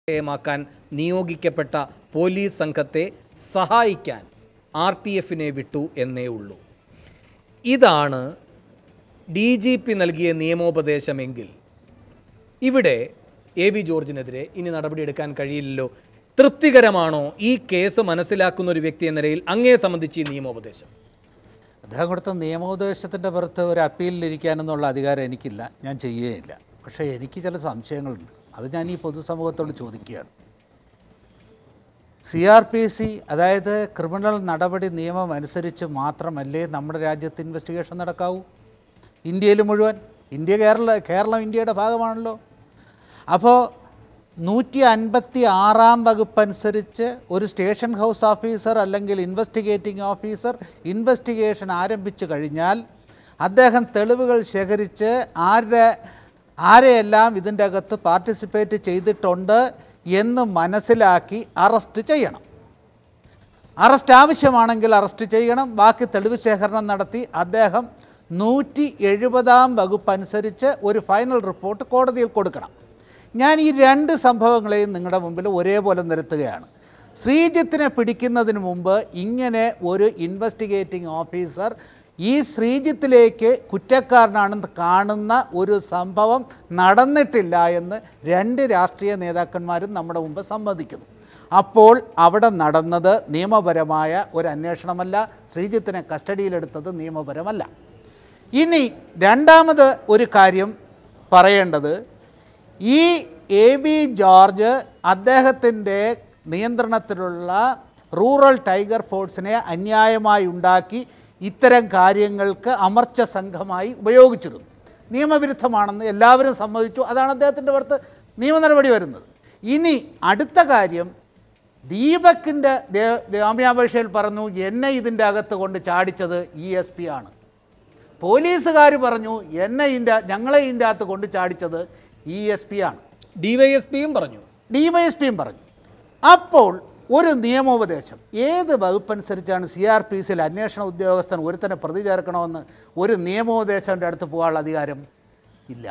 വിധേയമാക്കാൻ നിയോഗിക്കപ്പെട്ട പോലീസ് സംഘത്തെ സഹായിക്കാൻ ആർ പി എഫിനെ വിട്ടു എന്നേ ഉള്ളൂ ഇതാണ് ഡി ജി പി നൽകിയ നിയമോപദേശമെങ്കിൽ ഇവിടെ എ വി ജോർജിനെതിരെ ഇനി നടപടിയെടുക്കാൻ കഴിയില്ലല്ലോ തൃപ്തികരമാണോ ഈ കേസ് മനസ്സിലാക്കുന്ന ഒരു വ്യക്തി എന്ന നിലയിൽ അങ്ങയെ സംബന്ധിച്ച് ഈ നിയമോപദേശം അദ്ദേഹം കൊടുത്ത നിയമോപദേശത്തിൻ്റെ പുറത്ത് ഒരു അപ്പീലിലിരിക്കാനെന്നുള്ള അധികാരം എനിക്കില്ല ഞാൻ ചെയ്യുകയില്ല പക്ഷേ എനിക്ക് ചില സംശയങ്ങളുണ്ട് അത് ഞാൻ ഈ പൊതുസമൂഹത്തോട് ചോദിക്കുകയാണ് സി ആർ പി സി അതായത് ക്രിമിനൽ നടപടി നിയമം അനുസരിച്ച് മാത്രമല്ലേ നമ്മുടെ രാജ്യത്ത് ഇൻവെസ്റ്റിഗേഷൻ നടക്കാവൂ ഇന്ത്യയിൽ മുഴുവൻ ഇന്ത്യ കേരള കേരളം ഇന്ത്യയുടെ ഭാഗമാണല്ലോ അപ്പോൾ നൂറ്റി അൻപത്തി ആറാം വകുപ്പനുസരിച്ച് ഒരു സ്റ്റേഷൻ ഹൗസ് ഓഫീസർ അല്ലെങ്കിൽ ഇൻവെസ്റ്റിഗേറ്റിംഗ് ഓഫീസർ ഇൻവെസ്റ്റിഗേഷൻ ആരംഭിച്ചു കഴിഞ്ഞാൽ അദ്ദേഹം തെളിവുകൾ ശേഖരിച്ച് ആരുടെ ആരെയെല്ലാം ഇതിൻ്റെ അകത്ത് പാർട്ടിസിപ്പേറ്റ് ചെയ്തിട്ടുണ്ട് എന്ന് മനസ്സിലാക്കി അറസ്റ്റ് ചെയ്യണം അറസ്റ്റ് ആവശ്യമാണെങ്കിൽ അറസ്റ്റ് ചെയ്യണം ബാക്കി തെളിവ് ശേഖരണം നടത്തി അദ്ദേഹം നൂറ്റി എഴുപതാം വകുപ്പ് അനുസരിച്ച് ഒരു ഫൈനൽ റിപ്പോർട്ട് കോടതിയിൽ കൊടുക്കണം ഞാൻ ഈ രണ്ട് സംഭവങ്ങളെയും നിങ്ങളുടെ മുമ്പിൽ ഒരേപോലെ നിരത്തുകയാണ് ശ്രീജിത്തിനെ പിടിക്കുന്നതിന് മുമ്പ് ഇങ്ങനെ ഒരു ഇൻവെസ്റ്റിഗേറ്റിംഗ് ഓഫീസർ ഈ ശ്രീജിത്തിലേക്ക് കുറ്റക്കാരനാണെന്ന് കാണുന്ന ഒരു സംഭവം നടന്നിട്ടില്ല എന്ന് രണ്ട് രാഷ്ട്രീയ നേതാക്കന്മാരും നമ്മുടെ മുമ്പ് സമ്മതിക്കുന്നു അപ്പോൾ അവിടെ നടന്നത് നിയമപരമായ ഒരു അന്വേഷണമല്ല ശ്രീജിത്തിനെ കസ്റ്റഡിയിലെടുത്തത് നിയമപരമല്ല ഇനി രണ്ടാമത് ഒരു കാര്യം പറയേണ്ടത് ഈ എ ബി ജോർജ് അദ്ദേഹത്തിൻ്റെ നിയന്ത്രണത്തിലുള്ള റൂറൽ ടൈഗർ ഫോഴ്സിനെ അന്യായമായി ഉണ്ടാക്കി ഇത്തരം കാര്യങ്ങൾക്ക് അമർച്ച സംഘമായി ഉപയോഗിച്ചിരുന്നു നിയമവിരുദ്ധമാണെന്ന് എല്ലാവരും സമ്മതിച്ചു അതാണ് അദ്ദേഹത്തിൻ്റെ പുറത്ത് നിയമ നടപടി വരുന്നത് ഇനി അടുത്ത കാര്യം ദീപക്കിൻ്റെ ജാമ്യാപേക്ഷയിൽ പറഞ്ഞു എന്നെ ഇതിൻ്റെ അകത്ത് കൊണ്ട് ചാടിച്ചത് ഇ എസ് പി ആണ് പോലീസുകാർ പറഞ്ഞു എന്നെ ഇതിൻ്റെ ഞങ്ങളെ ഇതിൻ്റെ അകത്ത് കൊണ്ട് ചാടിച്ചത് ഇ എസ് പി ആണ് ഡിവൈഎസ്പിയും പറഞ്ഞു ഡിവൈഎസ്പിയും പറഞ്ഞു അപ്പോൾ ഒരു നിയമോപദേശം ഏത് വകുപ്പനുസരിച്ചാണ് സി ആർ പി സിയിൽ അന്വേഷണ ഉദ്യോഗസ്ഥൻ ഒരുത്തനെ പ്രതി ചേർക്കണമെന്ന് ഒരു നിയമോപദേശൻ്റെ അടുത്ത് പോകാനുള്ള അധികാരം ഇല്ല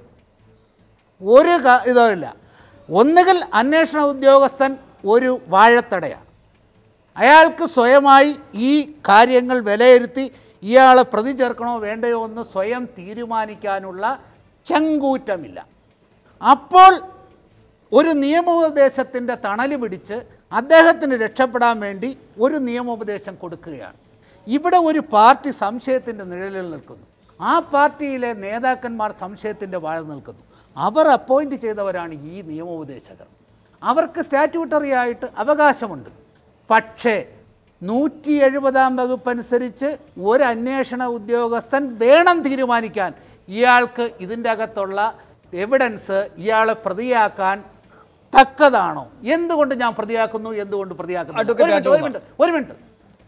ഒരു ക- ഇതോ ഇല്ല ഒന്നുകിൽ അന്വേഷണ ഉദ്യോഗസ്ഥൻ ഒരു വാഴത്തടയാണ് അയാൾക്ക് സ്വയമായി ഈ കാര്യങ്ങൾ വിലയിരുത്തി ഇയാളെ പ്രതി ചേർക്കണോ വേണ്ടയോ എന്ന് സ്വയം തീരുമാനിക്കാനുള്ള ചങ്കൂറ്റമില്ല അപ്പോൾ ഒരു നിയമോപദേശത്തിൻ്റെ തണൽ പിടിച്ച് അദ്ദേഹത്തിന് രക്ഷപ്പെടാൻ വേണ്ടി ഒരു നിയമോപദേശം കൊടുക്കുകയാണ് ഇവിടെ ഒരു പാർട്ടി സംശയത്തിൻ്റെ നിഴലിൽ നിൽക്കുന്നു ആ പാർട്ടിയിലെ നേതാക്കന്മാർ സംശയത്തിൻ്റെ വാഴ നിൽക്കുന്നു അവർ അപ്പോയിൻറ്റ് ചെയ്തവരാണ് ഈ നിയമോപദേശകർ അവർക്ക് സ്റ്റാറ്റ്യൂട്ടറി ആയിട്ട് അവകാശമുണ്ട് പക്ഷേ നൂറ്റി എഴുപതാം വകുപ്പ് അനുസരിച്ച് ഒരു അന്വേഷണ ഉദ്യോഗസ്ഥൻ വേണം തീരുമാനിക്കാൻ ഇയാൾക്ക് ഇതിൻ്റെ അകത്തുള്ള എവിഡൻസ് ഇയാളെ പ്രതിയാക്കാൻ തക്കതാണോ എന്തുകൊണ്ട് ഞാൻ പ്രതിയാക്കുന്നു എന്തുകൊണ്ട് പ്രതിയാക്കുന്നു ഒരു അഡ്വക്കേറ്റ് മിനിറ്റ്, ഒരു മിനിറ്റ് ഒരു മിനിറ്റ്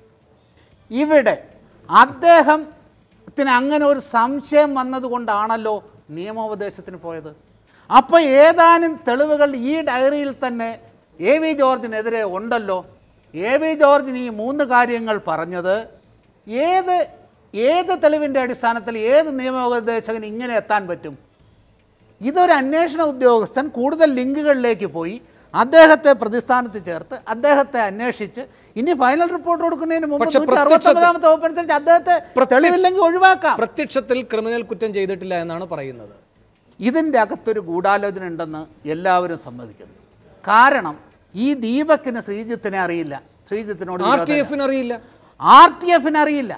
ഇവിടെ അദ്ദേഹത്തിന് അങ്ങനെ ഒരു സംശയം വന്നതുകൊണ്ടാണല്ലോ നിയമോപദേശത്തിന് പോയത് അപ്പോൾ ഏതാനും തെളിവുകൾ ഈ ഡയറിയിൽ തന്നെ എ വി ജോർജിനെതിരെ ഉണ്ടല്ലോ എ വി ജോർജിന് ഈ മൂന്ന് കാര്യങ്ങൾ പറഞ്ഞത് ഏത് ഏത് തെളിവിൻ്റെ അടിസ്ഥാനത്തിൽ ഏത് നിയമോപദേശകന് ഇങ്ങനെ എത്താൻ പറ്റും ഇതൊരു അന്വേഷണ ഉദ്യോഗസ്ഥൻ കൂടുതൽ ലിങ്കുകളിലേക്ക് പോയി അദ്ദേഹത്തെ പ്രതിസ്ഥാനത്ത് ചേർത്ത് അദ്ദേഹത്തെ അന്വേഷിച്ച് ഇനി ഫൈനൽ റിപ്പോർട്ട് കൊടുക്കുന്നതിന് മുമ്പ് പക്ഷെ നൂറ്റി അറുപത്തൊമ്പതാമത്തെ വകുപ്പ് അനുസരിച്ച് അദ്ദേഹത്തെ തെളിവില്ലെങ്കിൽ ഒഴിവാക്കാം പ്രത്യക്ഷത്തിൽ ക്രിമിനൽ കുറ്റം ചെയ്തിട്ടില്ല എന്നാണ് പറയുന്നത് ഇതിൻ്റെ അകത്തൊരു ഗൂഢാലോചന ഉണ്ടെന്ന് എല്ലാവരും സമ്മതിക്കുന്നു കാരണം ഈ ദീപക്കിന് ശ്രീജിത്തിനെ അറിയില്ല ശ്രീജിത്തിനോട് ആർ ടി എഫിന് അറിയില്ല ആർ ടി എഫിന് അറിയില്ല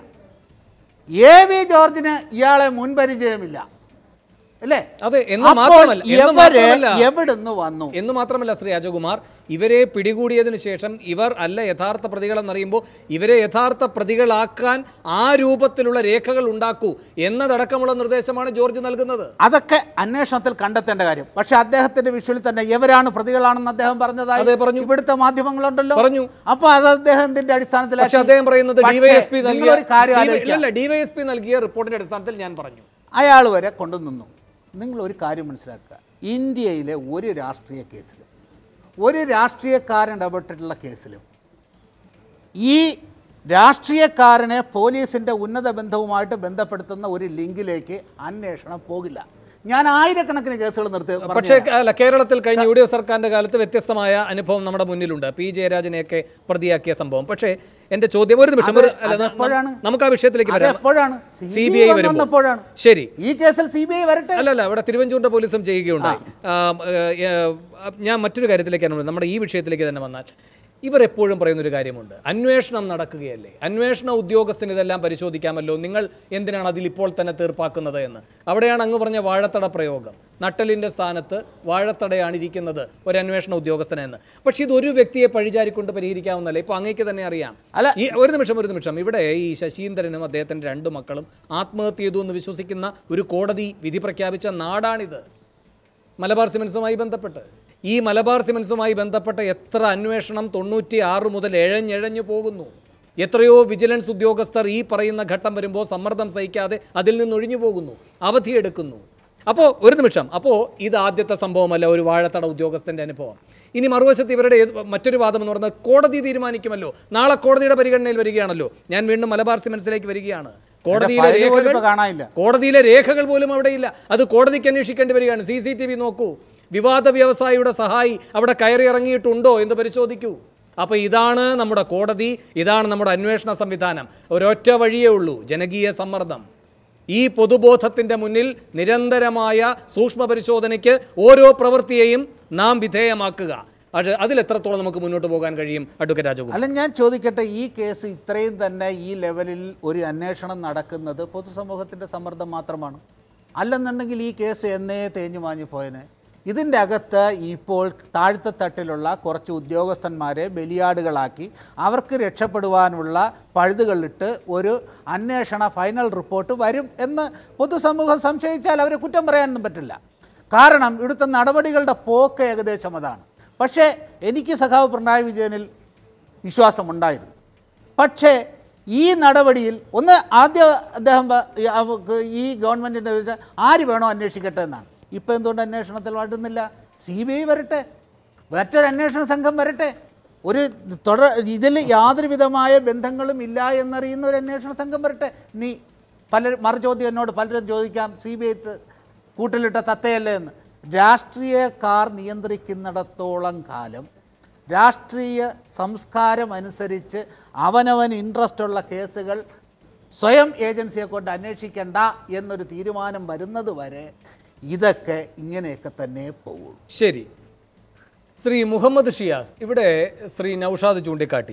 എ വി ജോർജിന് ഇയാളെ മുൻപരിചയമില്ല അല്ലേ അതെ എന്ന് അപ്പോൾ മാത്രമല്ല എന്ന് ഇവര് മാത്രമല്ല എവിടുന്ന് വന്നു എന്ന് മാത്രമല്ല ശ്രീ അജകുമാർ ഇവരെ പിടികൂടിയതിനു ശേഷം ഇവർ അല്ല യഥാർത്ഥ പ്രതികളെന്നറിയുമ്പോൾ ഇവരെ യഥാർത്ഥ പ്രതികളാക്കാൻ ആ രൂപത്തിലുള്ള രേഖകൾ ഉണ്ടാക്കൂ എന്നതടക്കമുള്ള നിർദ്ദേശമാണ് ജോർജ് നൽകുന്നത് അതൊക്കെ അന്വേഷണത്തിൽ കണ്ടെത്തേണ്ട കാര്യം പക്ഷെ അദ്ദേഹത്തിന്റെ വിഷ്വലിൽ തന്നെ ഇവരാണ് പ്രതികളാണെന്ന് അദ്ദേഹം പറഞ്ഞതായി അതെ, പറഞ്ഞു. ഇവിടുത്തെ മാധ്യമങ്ങളുണ്ടല്ലോ പറഞ്ഞു. അപ്പൊ അത് അദ്ദേഹത്തിന്റെ അടിസ്ഥാനത്തിൽ പക്ഷെ അദ്ദേഹം പറയുന്നത് ഡിവൈഎസ്പി നൽകിയ ഒരു കാര്യം DY ആലോചിക്കുക. ഇല്ല ഡിവൈഎസ്പി നൽകിയ റിപ്പോർട്ടിന്റെ അടിസ്ഥാനത്തിൽ ഞാൻ പറഞ്ഞു അയാൾ വരെ കൊണ്ടുനിന്നു നിങ്ങൾ ഒരു കാര്യം മനസ്സിലാക്കുക ഇന്ത്യയിലെ ഒരു രാഷ്ട്രീയ കേസിലും ഒരു രാഷ്ട്രീയക്കാരൻ ഇടപെട്ടിട്ടുള്ള കേസിലും ഈ രാഷ്ട്രീയക്കാരനെ പോലീസിൻ്റെ ഉന്നത ബന്ധവുമായിട്ട് ബന്ധപ്പെടുത്തുന്ന ഒരു ലിങ്കിലേക്ക് അന്വേഷണം പോകില്ല ഞാൻ ആയിരക്കണക്കിന് കേസുകൾ നിർത്തി പറഞ്ഞു പക്ഷേ അല്ല കേരളത്തിൽ കഴിഞ്ഞ യു ഡി എഫ് സർക്കാരിന്റെ കാലത്ത് വ്യത്യസ്തമായ അനുഭവം നമ്മുടെ മുന്നിലുണ്ട് പി ജയരാജനെയൊക്കെ പ്രതിയാക്കിയ സംഭവം പക്ഷേ എന്റെ ചോദ്യം ഒരു നിമിഷം ഒരു- അല്ല, ന- അതെപ്പോഴാണ്? നമുക്ക് ആ വിഷയത്തിലേക്ക് അത് വരാം എപ്പോഴാണ് C C B B I I വരുമ്പോൾ വന്നപ്പോഴാണ് ശരി ഈ കേസിൽ സി ബി ഐ വരട്ടെ അല്ലല്ല ഇവിടെ തിരുവഞ്ചൂരിന്റെ പോലീസും ചെയ്യുകയുണ്ടായി ആ, ഏ, ഏ, ഞാൻ മറ്റൊരു കാര്യത്തിലേക്കാണ് വരുന്നത്. നമ്മുടെ ഈ വിഷയത്തിലേക്ക് തന്നെ വന്നാൽ ഇവർ എപ്പോഴും പറയുന്ന ഒരു കാര്യമുണ്ട് അന്വേഷണം നടക്കുകയല്ലേ അന്വേഷണ ഉദ്യോഗസ്ഥന് ഇതെല്ലാം പരിശോധിക്കാമല്ലോ നിങ്ങൾ എന്തിനാണ് അതിൽ ഇപ്പോൾ തന്നെ തീർപ്പാക്കുന്നത് എന്ന് അവിടെയാണ് അങ്ങ് പറഞ്ഞ വാഴത്തട പ്രയോഗം നട്ടലിന്റെ സ്ഥാനത്ത് വാഴത്തടയാണ് ഇരിക്കുന്നത് ഒരു അന്വേഷണ ഉദ്യോഗസ്ഥനെന്ന് പക്ഷേ ഇത് ഒരു വ്യക്തിയെ പഴിചാരിക്കൊണ്ട് പരിഹരിക്കാവുന്നതല്ല ഇപ്പോൾ അങ്ങേക്ക് തന്നെ അറിയാം അല്ല. ഈ ഒരു നിമിഷം ഒരു നിമിഷം ഇവിടെ ഈ ശശീന്ദ്രനും അദ്ദേഹത്തിന്റെ രണ്ടു മക്കളും ആത്മഹത്യ ചെയ്തു എന്ന് വിശ്വസിക്കുന്ന ഒരു കോടതി വിധി പ്രഖ്യാപിച്ച നാടാണിത് മലബാർ സിമൻസുമായി ബന്ധപ്പെട്ട് ഈ മലബാർ സിമൻസുമായി ബന്ധപ്പെട്ട എത്ര അന്വേഷണം തൊണ്ണൂറ്റി ആറ് മുതൽ എഴഞ്ഞെഴഞ്ഞു പോകുന്നു എത്രയോ വിജിലൻസ് ഉദ്യോഗസ്ഥർ ഈ പറയുന്ന ഘട്ടം വരുമ്പോൾ സമ്മർദ്ദം സഹിക്കാതെ അതിൽ നിന്ന് ഒഴിഞ്ഞു പോകുന്നു അവധിയെടുക്കുന്നു അപ്പോൾ ഒരു നിമിഷം അപ്പോൾ ഇത് ആദ്യത്തെ സംഭവമല്ല ഒരു വാഴത്തട ഉദ്യോഗസ്ഥൻ്റെ അനുഭവം ഇനി മറുവശത്ത് ഇവരുടെ ഏത് മറ്റൊരു വാദം എന്ന് പറയുന്നത് കോടതി തീരുമാനിക്കുമല്ലോ നാളെ കോടതിയുടെ പരിഗണനയിൽ വരികയാണല്ലോ ഞാൻ വീണ്ടും മലബാർ സിമൻസിലേക്ക് വരികയാണ് കോടതിയിലെ ഫയല് പോലും രേഖകൾ ഇപ്പൊ കാണാനില്ല. കോടതിയിലെ രേഖകൾ പോലും അവിടെയില്ല അത് കോടതിക്ക് അന്വേഷിക്കേണ്ടി വരികയാണ് സി സി ടി വി നോക്കൂ വിവാദ വ്യവസായിയുടെ സഹായി അവിടെ കയറി ഇറങ്ങിയിട്ടുണ്ടോ എന്ന് പരിശോധിക്കൂ അപ്പോൾ ഇതാണ് നമ്മുടെ കോടതി ഇതാണ് നമ്മുടെ അന്വേഷണ സംവിധാനം ഒരൊറ്റ വഴിയേ ഉള്ളൂ ജനകീയ സമ്മർദ്ദം ഈ പൊതുബോധത്തിൻ്റെ മുന്നിൽ നിരന്തരമായ സൂക്ഷ്മ പരിശോധനയ്ക്ക് ഓരോ പ്രവൃത്തിയെയും നാം വിധേയമാക്കുക അത് അതിൽ എത്രത്തോളം നമുക്ക് മുന്നോട്ട് പോകാൻ കഴിയും അഡ്വക്കേറ്റ് രാജഗോപാൽ അല്ല ഞാൻ ചോദിക്കട്ടെ ഈ കേസ് ഇത്രയും തന്നെ ഈ ലെവലിൽ ഒരു അന്വേഷണം നടക്കുന്നത് പൊതുസമൂഹത്തിൻ്റെ സമ്മർദ്ദം മാത്രമാണ് അല്ലെന്നുണ്ടെങ്കിൽ ഈ കേസ് എന്നേ തേഞ്ഞു മാഞ്ഞു പോയനെ ഇതിൻ്റെ അകത്ത് ഇപ്പോൾ താഴ്ത്ത തട്ടിലുള്ള കുറച്ച് ഉദ്യോഗസ്ഥന്മാരെ ബലിയാടുകളാക്കി അവർക്ക് രക്ഷപ്പെടുവാനുള്ള പഴുതുകളിട്ട് ഒരു അന്വേഷണ ഫൈനൽ റിപ്പോർട്ട് വരും എന്ന് പൊതുസമൂഹം സംശയിച്ചാൽ അവരെ കുറ്റം പറയാനൊന്നും പറ്റില്ല കാരണം ഇവിടുത്തെ നടപടികളുടെ പോക്ക് ഏകദേശം അതാണ് പക്ഷേ എനിക്ക് സഖാവ് പിണറായി വിജയനിൽ വിശ്വാസമുണ്ടായിരുന്നു പക്ഷേ ഈ നടപടിയിൽ ഒന്ന് ആദ്യം അദ്ദേഹം പ- ഈ അവർക്ക് ഈ ഗവൺമെൻറ്റിൻ്റെ ആര് വേണോ അന്വേഷിക്കട്ടെ എന്നാണ് ഇപ്പോൾ എന്തുകൊണ്ട് അന്വേഷണത്തിൽ വരുന്നില്ല സി ബി ഐ വരട്ടെ മറ്റൊരു അന്വേഷണ സംഘം വരട്ടെ ഒരു തുടർ ഇതിൽ യാതൊരു വിധമായ ബന്ധങ്ങളും ഇല്ല എന്നറിയുന്ന ഒരു അന്വേഷണ സംഘം വരട്ടെ നീ പല മറുചോദ്യം എന്നോട് പലരും ചോദിക്കാം സി ബി ഐ കൂട്ടിലിട്ട തത്തയല്ലേ എന്ന് രാഷ്ട്രീയക്കാർ നിയന്ത്രിക്കുന്നിടത്തോളം കാലം രാഷ്ട്രീയ സംസ്കാരം അനുസരിച്ച് അവനവൻ ഇൻട്രസ്റ്റ് ഉള്ള കേസുകൾ സ്വയം ഏജൻസിയെ കൊണ്ട് അന്വേഷിക്കേണ്ട എന്നൊരു തീരുമാനം വരുന്നത് വരെ ഇതൊക്കെ ഇങ്ങനെയൊക്കെ തന്നെ പോകുള്ളൂ ശരി ശ്രീ മുഹമ്മദ് ഷിയാസ് ഇവിടെ ശ്രീ നൌഷാദ് ചൂണ്ടിക്കാട്ടി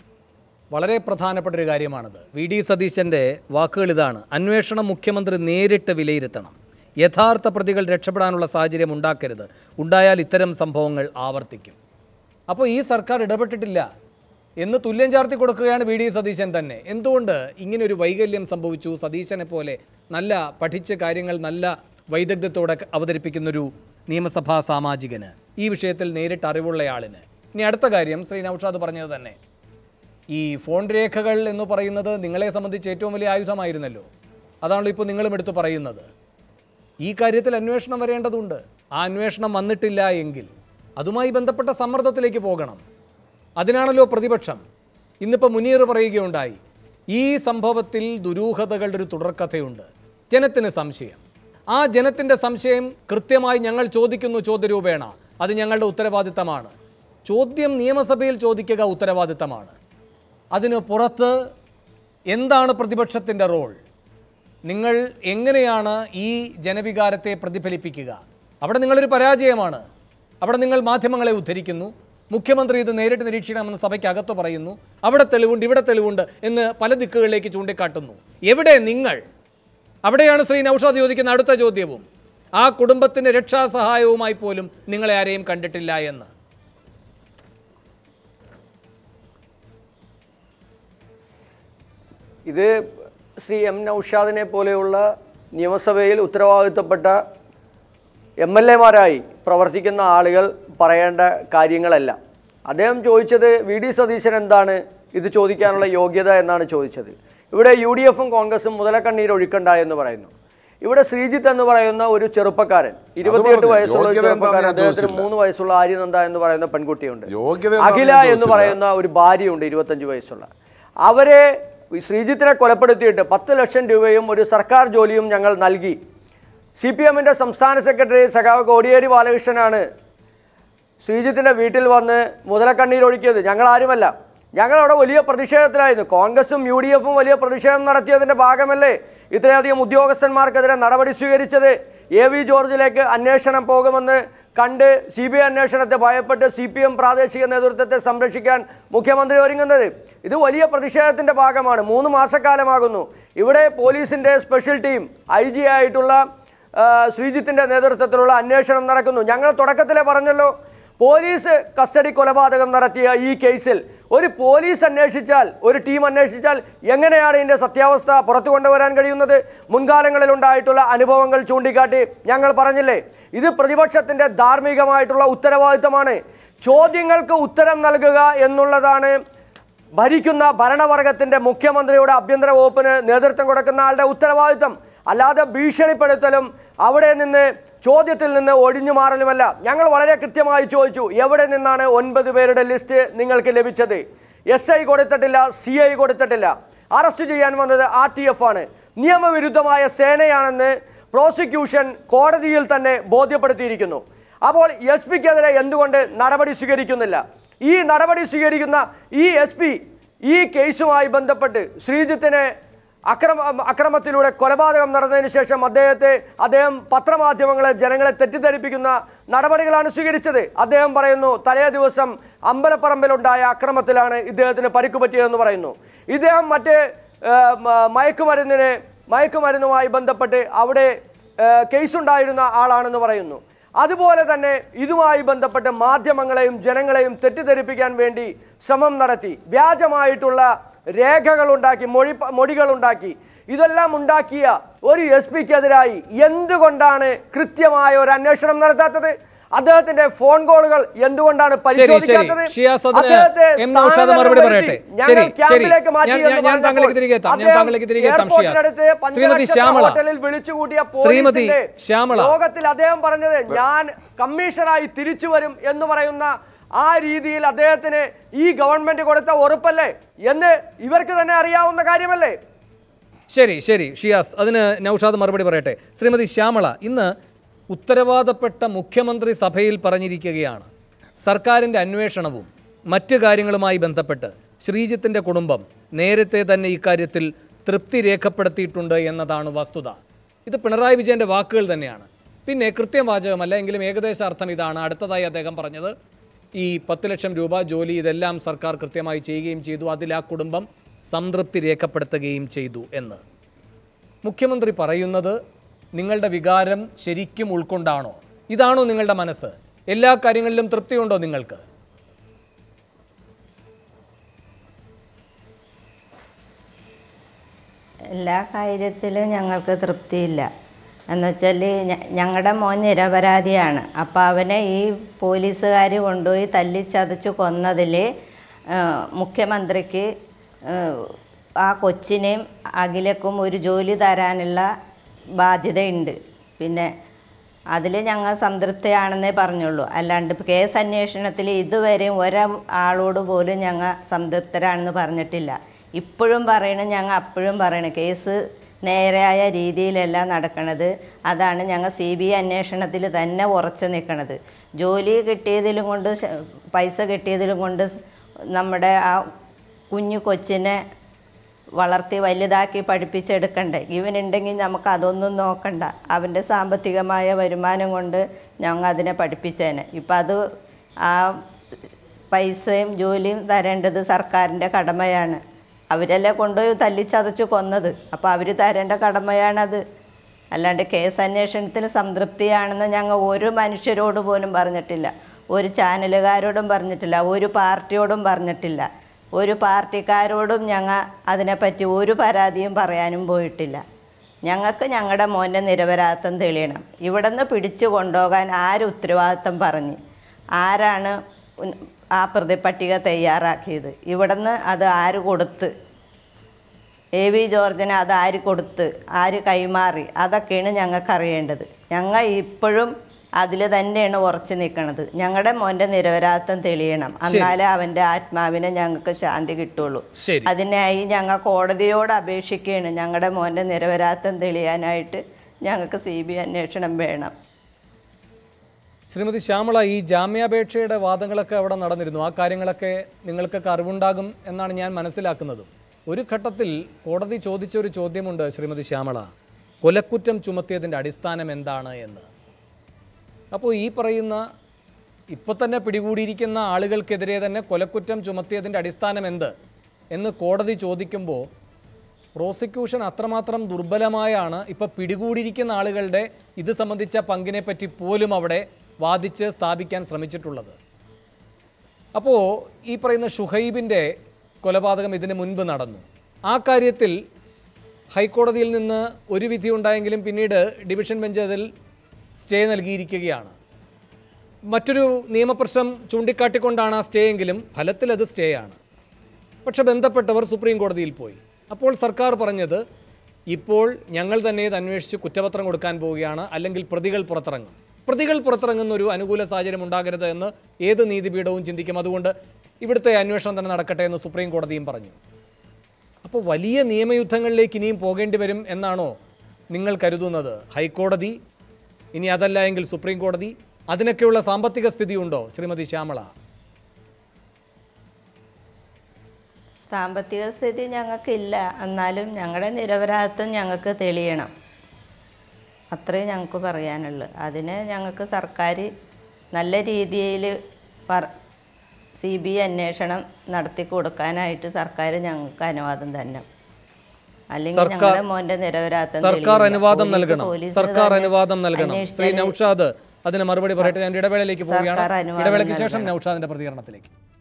വളരെ പ്രധാനപ്പെട്ട ഒരു കാര്യമാണത് വി ഡി സതീശൻ്റെ വാക്കുകൾ ഇതാണ് അന്വേഷണം മുഖ്യമന്ത്രി നേരിട്ട് വിലയിരുത്തണം യഥാർത്ഥ പ്രതികൾ രക്ഷപ്പെടാനുള്ള സാഹചര്യം ഉണ്ടാക്കരുത് ഉണ്ടായാൽ ഇത്തരം സംഭവങ്ങൾ ആവർത്തിക്കും അപ്പോൾ ഈ സർക്കാർ ഇടപെട്ടിട്ടില്ല എന്ന് തുല്യം ചാർത്തി കൊടുക്കുകയാണ് വി ഡി സതീശൻ തന്നെ എന്തുകൊണ്ട് ഇങ്ങനെ ഒരു വൈകല്യം സംഭവിച്ചു സതീശനെ പോലെ നല്ല പഠിച്ച കാര്യങ്ങൾ നല്ല വൈദഗ്ധ്യത്തോടെ അവതരിപ്പിക്കുന്നൊരു നിയമസഭാ സാമാജികന് ഈ വിഷയത്തിൽ നേരിട്ട് അറിവുള്ളയാളിന് ഇനി അടുത്ത കാര്യം ശ്രീ നൌഷാദ് പറഞ്ഞത് തന്നെ ഈ ഫോൺ രേഖകൾ എന്ന് പറയുന്നത് നിങ്ങളെ സംബന്ധിച്ച് ഏറ്റവും വലിയ ആയുധമായിരുന്നല്ലോ അതാണല്ലോ ഇപ്പോൾ നിങ്ങളും എടുത്ത് പറയുന്നത് ഈ കാര്യത്തിൽ അന്വേഷണം വരേണ്ടതുണ്ട് ആ അന്വേഷണം വന്നിട്ടില്ല എങ്കിൽ അതുമായി ബന്ധപ്പെട്ട സമ്മർദ്ദത്തിലേക്ക് പോകണം അതിനാണല്ലോ പ്രതിപക്ഷം ഇന്നിപ്പോൾ മുനീർ പറയുകയുണ്ടായി ഈ സംഭവത്തിൽ ദുരൂഹതകളുടെ ഒരു തുടർക്കഥയുണ്ട് ജനത്തിന് സംശയം ആ ജനത്തിൻ്റെ സംശയം കൃത്യമായി ഞങ്ങൾ ചോദിക്കുന്നു ചോദ്യരൂപേണ അത് ഞങ്ങളുടെ ഉത്തരവാദിത്തമാണ് ചോദ്യം നിയമസഭയിൽ ചോദിക്കുക ഉത്തരവാദിത്തമാണ് അതിന് പുറത്ത് എന്താണ് പ്രതിപക്ഷത്തിൻ്റെ റോൾ നിങ്ങൾ എങ്ങനെയാണ് ഈ ജനവികാരത്തെ പ്രതിഫലിപ്പിക്കുക അവിടെ നിങ്ങളൊരു പരാജയമാണ് അവിടെ നിങ്ങൾ മാധ്യമങ്ങളെ ഉദ്ധരിക്കുന്നു മുഖ്യമന്ത്രി ഇത് നേരിട്ട് നിരീക്ഷിക്കണമെന്ന് സഭയ്ക്ക് അകത്ത് പറയുന്നു അവിടെ തെളിവുണ്ട് ഇവിടെ തെളിവുണ്ട് എന്ന് പല ദിക്കുകളിലേക്ക് ചൂണ്ടിക്കാട്ടുന്നു എവിടെ നിങ്ങൾ അവിടെയാണ് ശ്രീ നൌഷാദ് ചോദിക്കുന്ന അടുത്ത ചോദ്യവും ആ കുടുംബത്തിന് രക്ഷാസഹായവുമായി പോലും നിങ്ങളെ ആരെയും കണ്ടിട്ടില്ല എന്ന് ഇത് ശ്രീ എം നൌഷാദിനെ പോലെയുള്ള നിയമസഭയിൽ ഉത്തരവാദിത്തപ്പെട്ട എം എൽ എമാരായി പ്രവർത്തിക്കുന്ന ആളുകൾ പറയേണ്ട കാര്യങ്ങളല്ല അദ്ദേഹം ചോദിച്ചത് വി ഡി സതീശൻ എന്താണ് ഇത് ചോദിക്കാനുള്ള യോഗ്യത എന്നാണ് ചോദിച്ചത് ഇവിടെ യു ഡി എഫും കോൺഗ്രസും മുതലക്കണ്ണീർ ഒഴുക്കണ്ട എന്ന് പറയുന്നു ഇവിടെ ശ്രീജിത്ത് എന്ന് പറയുന്ന ഒരു ചെറുപ്പക്കാരൻ ഇരുപത്തിയെട്ട് പറഞ്ഞു. വയസ്സുള്ള ഒരു യോഗ്യത എന്താണെന്ന് ചെറുപ്പക്കാരൻ ഞാൻ അദ്ദേഹത്തിന് ചോദിച്ചില്ല. മൂന്ന് വയസ്സുള്ള ആര്യനന്ദ എന്ന് പറയുന്ന പെൺകുട്ടിയുണ്ട് യോഗ്യത എന്താണെന്ന് അഖില ഞാൻ എന്ന് ചോദിച്ചില്ല. പറയുന്ന ഒരു ഭാര്യയുണ്ട് ഇരുപത്തഞ്ച് വയസ്സുള്ള അവരെ ഈ ശ്രീജിത്തിനെ കൊലപ്പെടുത്തിയിട്ട് പത്ത് ലക്ഷം രൂപയും ഒരു സർക്കാർ ജോലിയും ഞങ്ങൾ നൽകി സി പി എമ്മിൻ്റെ സംസ്ഥാന സെക്രട്ടറി സഖാവ് കോടിയേരി ബാലകൃഷ്ണനാണ് ശ്രീജിത്തിൻ്റെ വീട്ടിൽ വന്ന് മുതലക്കണ്ണീരൊഴുക്കിയത് ഞങ്ങളാരുമല്ല ഞങ്ങളവിടെ വലിയ പ്രതിഷേധത്തിലായിരുന്നു കോൺഗ്രസും യു ഡി എഫും വലിയ പ്രതിഷേധം നടത്തിയതിൻ്റെ ഭാഗമല്ലേ ഇത്രയധികം ഉദ്യോഗസ്ഥന്മാർക്കെതിരെ നടപടി സ്വീകരിച്ചത് എ വി ജോർജിലേക്ക് അന്വേഷണം പോകുമെന്ന് കണ്ട് സി ബി ഐ അന്വേഷണത്തെ ഭയപ്പെട്ട് സി പി എം പ്രാദേശിക നേതൃത്വത്തെ സംരക്ഷിക്കാൻ മുഖ്യമന്ത്രി ഒരുങ്ങുന്നത് ഇത് വലിയ പ്രതിഷേധത്തിൻ്റെ ഭാഗമാണ് മൂന്ന് മാസക്കാലമാകുന്നു ഇവിടെ പോലീസിൻ്റെ സ്പെഷ്യൽ ടീം ഐ ജി ആയിട്ടുള്ള ആ, ശ്രീജിത്തിന്റെ നേതൃത്വത്തിലുള്ള അന്വേഷണം നടക്കുന്നു ഞങ്ങൾ തുടക്കത്തിലെ പറഞ്ഞല്ലോ പോലീസ് കസ്റ്റഡി കൊലപാതകം നടത്തിയ ഈ കേസിൽ ഒരു പോലീസ് അന്വേഷിച്ചാൽ ഒരു ടീം അന്വേഷിച്ചാൽ എങ്ങനെയാണ് ഇതിൻ്റെ സത്യാവസ്ഥ പുറത്തു കൊണ്ടുവരാൻ കഴിയുന്നത് മുൻകാലങ്ങളിൽ ഉണ്ടായിട്ടുള്ള അനുഭവങ്ങൾ ചൂണ്ടിക്കാട്ടി ഞങ്ങൾ പറഞ്ഞില്ലേ ഇത് പ്രതിപക്ഷത്തിൻ്റെ ധാർമ്മികമായിട്ടുള്ള ഉത്തരവാദിത്തമാണ് ചോദ്യങ്ങൾക്ക് ഉത്തരം നൽകുക എന്നുള്ളതാണ് ഭരിക്കുന്ന ഭരണവർഗത്തിന്റെ മുഖ്യമന്ത്രിയുടെ ആഭ്യന്തര വകുപ്പിന് നേതൃത്വം കൊടുക്കുന്ന ആളുടെ ഉത്തരവാദിത്തം അല്ലാതെ ഭീഷണിപ്പെടുത്തലും അവിടെ നിന്ന് ചോദ്യത്തിൽ നിന്ന് ഒഴിഞ്ഞു മാറലുമല്ല ഞങ്ങൾ വളരെ കൃത്യമായി ചോദിച്ചു എവിടെ നിന്നാണ് ഒൻപത് പേരുടെ ലിസ്റ്റ് നിങ്ങൾക്ക് ലഭിച്ചത് എസ് ഐ കൊടുത്തിട്ടില്ല സി ഐ കൊടുത്തിട്ടില്ല അറസ്റ്റ് ചെയ്യാൻ വന്നത് ആർ ടി എഫ് ആണ് നിയമവിരുദ്ധമായ സേനയാണെന്ന് പ്രോസിക്യൂഷൻ കോടതിയിൽ തന്നെ ബോധ്യപ്പെടുത്തിയിരിക്കുന്നു അപ്പോൾ എസ് പിക്കെതിരെ എന്തുകൊണ്ട് നടപടി സ്വീകരിക്കുന്നില്ല ഈ നടപടി സ്വീകരിക്കുന്ന ഈ എസ് പി ഈ കേസുമായി ബന്ധപ്പെട്ട് ശ്രീജിത്തിനെ അക്രമ അക്രമത്തിലൂടെ കൊലപാതകം നടന്നതിന് ശേഷം അദ്ദേഹത്തെ അദ്ദേഹം പത്രമാധ്യമങ്ങളെ ജനങ്ങളെ തെറ്റിദ്ധരിപ്പിക്കുന്ന നടപടികളാണ് സ്വീകരിച്ചത് അദ്ദേഹം പറയുന്നു തലേ ദിവസം അമ്പലപ്പറമ്പിലുണ്ടായ അക്രമത്തിലാണ് ഇദ്ദേഹത്തിന് പരിക്ക് പറ്റിയതെന്ന് പറയുന്നു ഇദ്ദേഹം മറ്റ് ആ, മ- മയക്കുമരുന്നിന് മയക്കുമരുന്നുമായി ബന്ധപ്പെട്ട് അവിടെ ആ, കേസുണ്ടായിരുന്ന ആളാണെന്ന് പറയുന്നു അതുപോലെ തന്നെ ഇതുമായി ബന്ധപ്പെട്ട് മാധ്യമങ്ങളെയും ജനങ്ങളെയും തെറ്റിദ്ധരിപ്പിക്കാൻ വേണ്ടി ശ്രമം നടത്തി വ്യാജമായിട്ടുള്ള രേഖകൾ ഉണ്ടാക്കി മൊഴി മൊഴികൾ ഉണ്ടാക്കി ഇതെല്ലാം ഉണ്ടാക്കിയ ഒരു എസ് പിക്കെതിരായി എന്തുകൊണ്ടാണ് കൃത്യമായ ഒരു അന്വേഷണം നടത്താത്തത് അദ്ദേഹത്തിന്റെ ഫോൺ കോളുകൾ എന്തുകൊണ്ടാണ് പരിശോധിക്കാത്തത് ഷിയാസ് അതിന് അദ്ദേഹത്തെ എം നൗഷാദ് സ്ഥാനതലം മറുപടി വരുത്തി പറയട്ടെ. ഞങ്ങൾ ശരി, ശരി. ക്യാമ്പിലേക്ക് മാറ്റി ഞാൻ- എന്ന് ഞാൻ- ഞാൻ താങ്കളിലേക്ക് തിരികെ എത്താം. ഞാൻ അദ്ദേഹം താങ്കളിലേക്ക് തിരികെ എത്താം, ഷിയാസ്. എയർപോർട്ടിനടുത്ത് ശ്രീമതി പഞ്ചനക്ഷത്ര ശ്യാമള. ഹോട്ടലിൽ വിളിച്ചുകൂട്ടിയ ശ്രീമതി പോലീസിന്റെ ശ്യാമള. യോഗത്തിൽ അദ്ദേഹം പറഞ്ഞത് ഞാൻ കമ്മീഷണറായി തിരിച്ചു വരും എന്ന് പറയുന്ന ആ രീതിയിൽ അദ്ദേഹത്തിന് ഈ ഗവൺമെന്റ് കൊടുത്ത ഉറപ്പല്ലേ എന്ന് ഇവർക്ക് തന്നെ അറിയാവുന്ന കാര്യമല്ലേ ശരി ശരി ഷിയാസ് അതിന് നൌഷാദ് മറുപടി പറയട്ടെ ശ്രീമതി ശ്യാമള ഇന്ന് ഉത്തരവാദപ്പെട്ട മുഖ്യമന്ത്രി സഭയിൽ പറഞ്ഞിരിക്കുകയാണ് സർക്കാരിൻ്റെ അന്വേഷണവും മറ്റു കാര്യങ്ങളുമായി ബന്ധപ്പെട്ട് ശ്രീജിത്തിൻ്റെ കുടുംബം നേരത്തെ തന്നെ ഇക്കാര്യത്തിൽ തൃപ്തി രേഖപ്പെടുത്തിയിട്ടുണ്ട് എന്നതാണ് വസ്തുത ഇത് പിണറായി വിജയൻ്റെ വാക്കുകൾ തന്നെയാണ് പിന്നെ കൃത്യം വാചകമല്ല എങ്കിലും ഏകദേശ അർത്ഥം ഇതാണ് അടുത്തതായി അദ്ദേഹം പറഞ്ഞത് ഈ പത്ത് ലക്ഷം രൂപ ജോലി ഇതെല്ലാം സർക്കാർ കൃത്യമായി ചെയ്യുകയും ചെയ്തു അതിൽ ആ കുടുംബം സംതൃപ്തി രേഖപ്പെടുത്തുകയും ചെയ്തു എന്ന് മുഖ്യമന്ത്രി പറയുന്നത് നിങ്ങളുടെ വികാരം ശരിക്കും ഉൾക്കൊണ്ടാണോ ഇതാണോ നിങ്ങളുടെ മനസ്സ് എല്ലാ കാര്യങ്ങളിലും തൃപ്തിയുണ്ടോ നിങ്ങൾക്ക് എല്ലാ കാര്യത്തിലും ഞങ്ങൾക്ക് തൃപ്തിയില്ല എന്നുവെച്ചാൽ ഞങ്ങളുടെ മോൻ നിരപരാധിയാണ് അപ്പോൾ അവനെ ഈ പോലീസുകാർ കൊണ്ടുപോയി തല്ലിച്ചതച്ച് കൊന്നതിൽ മുഖ്യമന്ത്രിക്ക് ആ, ആ കൊച്ചിനെയും അഖിലക്കും ഒരു ജോലി തരാനുള്ള ബാധ്യതയുണ്ട് പിന്നെ അതിൽ ഞങ്ങൾ സംതൃപ്തിയാണെന്നേ പറഞ്ഞുള്ളൂ അല്ലാണ്ട് ഇപ്പം കേസ് അന്വേഷണത്തിൽ ഇതുവരെയും ഒരാളോട് പോലും ഞങ്ങൾ സംതൃപ്തരാണെന്ന് പറഞ്ഞിട്ടില്ല ഇപ്പോഴും പറയണം ഞങ്ങൾ അപ്പോഴും പറയണം കേസ് നേരായ രീതിയിലല്ല നടക്കണത് അതാണ് ഞങ്ങൾ സി ബി ഐ അന്വേഷണത്തിൽ തന്നെ ഉറച്ചു നിൽക്കണത് ജോലി കിട്ടിയതിലും കൊണ്ട് ശ- പൈസ കിട്ടിയതിലും കൊണ്ട് സ് നമ്മുടെ ആ കുഞ്ഞു കൊച്ചിനെ വളർത്തി വലുതാക്കി പഠിപ്പിച്ചെടുക്കണ്ടേ ഇവനുണ്ടെങ്കിൽ നമുക്ക് അതൊന്നും നോക്കണ്ട അവൻ്റെ സാമ്പത്തികമായ വരുമാനം കൊണ്ട് ഞങ്ങൾ അതിനെ പഠിപ്പിച്ചേനെ ഇപ്പം അത് ആ പൈസയും ജോലിയും തരേണ്ടത് സർക്കാരിൻ്റെ കടമയാണ് അവരല്ലേ കൊണ്ടുപോയി തല്ലിച്ചതച്ച് കൊന്നത് അപ്പോൾ അവർ തരേണ്ട കടമയാണത് അല്ലാണ്ട് കേസ് അന്വേഷണത്തിന് സംതൃപ്തിയാണെന്ന് ഞങ്ങൾ ഒരു മനുഷ്യരോട് പോലും പറഞ്ഞിട്ടില്ല ഒരു ചാനലുകാരോടും പറഞ്ഞിട്ടില്ല ഒരു പാർട്ടിയോടും പറഞ്ഞിട്ടില്ല ഒരു പാർട്ടിക്കാരോടും ഞങ്ങൾ അതിനെപ്പറ്റി ഒരു പരാതിയും പറയാനും പോയിട്ടില്ല ഞങ്ങൾക്ക് ഞങ്ങളുടെ മോൻ്റെ നിരപരാധിത്വം തെളിയണം ഇവിടെ നിന്ന് പിടിച്ചു കൊണ്ടുപോകാൻ ആര് ഉത്തരവാദിത്തം പറഞ്ഞ് ആരാണ് ഉൻ- ആ പ്രതിപട്ടിക തയ്യാറാക്കിയത് ഇവിടുന്ന് അത് ആര് കൊടുത്ത് എ വി ജോർജിന് അത് ആര് കൊടുത്ത് ആര് കൈമാറി അതൊക്കെയാണ് ഞങ്ങൾക്ക് അറിയേണ്ടത് ഞങ്ങൾ ഇപ്പോഴും അതിൽ തന്നെയാണ് ഉറച്ചു നിൽക്കുന്നത് ഞങ്ങളുടെ മോൻ്റെ നിരപരാധിത്വം തെളിയണം എന്നാലേ അവൻ്റെ ആത്മാവിനെ ഞങ്ങൾക്ക് ശാന്തി കിട്ടുള്ളൂ ശരി. അതിനായി ഞങ്ങൾ കോടതിയോട് അപേക്ഷിക്കുകയാണ് ഞങ്ങളുടെ മോൻ്റെ നിരപരാധിത്വം തെളിയാനായിട്ട് ഞങ്ങൾക്ക് സി ബി അന്വേഷണം വേണം ശ്രീമതി ശ്യാമള ഈ ജാമ്യാപേക്ഷയുടെ വാദങ്ങളൊക്കെ അവിടെ നടന്നിരുന്നു ആ കാര്യങ്ങളൊക്കെ നിങ്ങൾക്കൊക്കെ അറിവുണ്ടാകും എന്നാണ് ഞാൻ മനസ്സിലാക്കുന്നത് ഒരു ഘട്ടത്തിൽ കോടതി ചോദിച്ച ഒരു ചോദ്യമുണ്ട് ശ്രീമതി ശ്യാമള കൊലക്കുറ്റം ചുമത്തിയതിൻ്റെ അടിസ്ഥാനം എന്താണ് എന്ന് അപ്പോൾ ഈ പറയുന്ന ഇപ്പോൾ തന്നെ പിടികൂടിയിരിക്കുന്ന ആളുകൾക്കെതിരെ തന്നെ കൊലക്കുറ്റം ചുമത്തിയതിൻ്റെ അടിസ്ഥാനം എന്ത് എന്ന് കോടതി ചോദിക്കുമ്പോൾ പ്രോസിക്യൂഷൻ അത്രമാത്രം ദുർബലമായാണ് ഇപ്പോൾ പിടികൂടിയിരിക്കുന്ന ആളുകളുടെ ഇത് സംബന്ധിച്ച പങ്കിനെ പറ്റി പോലും അവിടെ വാദിച്ച് സ്ഥാപിക്കാൻ ശ്രമിച്ചിട്ടുള്ളത് അപ്പോൾ ഈ പറയുന്ന ഷുഹൈബിൻ്റെ കൊലപാതകം ഇതിന് മുൻപ് നടന്നു ആ കാര്യത്തിൽ ഹൈക്കോടതിയിൽ നിന്ന് ഒരു വിധി ഉണ്ടായെങ്കിലും പിന്നീട് ഡിവിഷൻ ബെഞ്ച് അതിൽ സ്റ്റേ നൽകിയിരിക്കുകയാണ് മറ്റൊരു നിയമപ്രശ്നം ചൂണ്ടിക്കാട്ടിക്കൊണ്ടാണ് ആ സ്റ്റേ എങ്കിലും ഫലത്തിൽ അത് സ്റ്റേ ആണ് പക്ഷെ ബന്ധപ്പെട്ടവർ സുപ്രീം കോടതിയിൽ പോയി അപ്പോൾ സർക്കാർ പറഞ്ഞത് ഇപ്പോൾ ഞങ്ങൾ തന്നെ ഇത് അന്വേഷിച്ച് കുറ്റപത്രം കൊടുക്കാൻ പോവുകയാണ് അല്ലെങ്കിൽ പ്രതികൾ പുറത്തിറങ്ങും പ്രതികൾ പുറത്തിറങ്ങുന്ന ഒരു അനുകൂല സാഹചര്യം ഉണ്ടാകരുത് എന്ന് ഏത് നീതിപീഠവും ചിന്തിക്കും അതുകൊണ്ട് ഇവിടുത്തെ അന്വേഷണം തന്നെ നടക്കട്ടെ എന്ന് സുപ്രീം കോടതിയും പറഞ്ഞു അപ്പോൾ വലിയ നിയമയുദ്ധങ്ങളിലേക്ക് ഇനിയും പോകേണ്ടി വരും എന്നാണോ നിങ്ങൾ കരുതുന്നത് ഹൈക്കോടതി ഇനി അതല്ല എങ്കിൽ സുപ്രീം കോടതി അതിനൊക്കെയുള്ള സാമ്പത്തിക സ്ഥിതി ഉണ്ടോ ശ്രീമതി ശ്യാമള സാമ്പത്തിക സ്ഥിതി ഞങ്ങൾക്കില്ല എന്നാലും ഞങ്ങളുടെ നിരപരാധിത്വം ഞങ്ങൾക്ക് തെളിയണം അത്രേ ഞങ്ങൾക്ക് പറയാനുള്ളൂ അതിന് ഞങ്ങൾക്ക് സർക്കാർ നല്ല രീതിയിൽ പറ സി ബി അന്വേഷണം നടത്തി കൊടുക്കാനായിട്ട് സർക്കാർ ഞങ്ങൾക്ക് അനുവാദം തന്നെ അല്ലെങ്കിൽ സർക്കാർ- ഞങ്ങളുടെ മോൻ്റെ നിരപരാധിത്വം സർക്കാർ തെളിയില്ല. അനുവാദം പോലീസ് നൽകണം പോലീസ് സർക്കാർ തന്നെ അനുവാദം നൽകണം ശ്രീ അന്വേഷിച്ചാൽ നൌഷാദ് അതിന് മറുപടി പറയട്ടെ ഞാൻ ഇടവേളയിലേക്ക് പോവുകയാണ് സർക്കാർ അനുവാദം ഇടവേളയ്ക്ക് ശേഷം നൽകണം. നൌഷാദിന്റെ പ്രതികരണത്തിലേക്ക്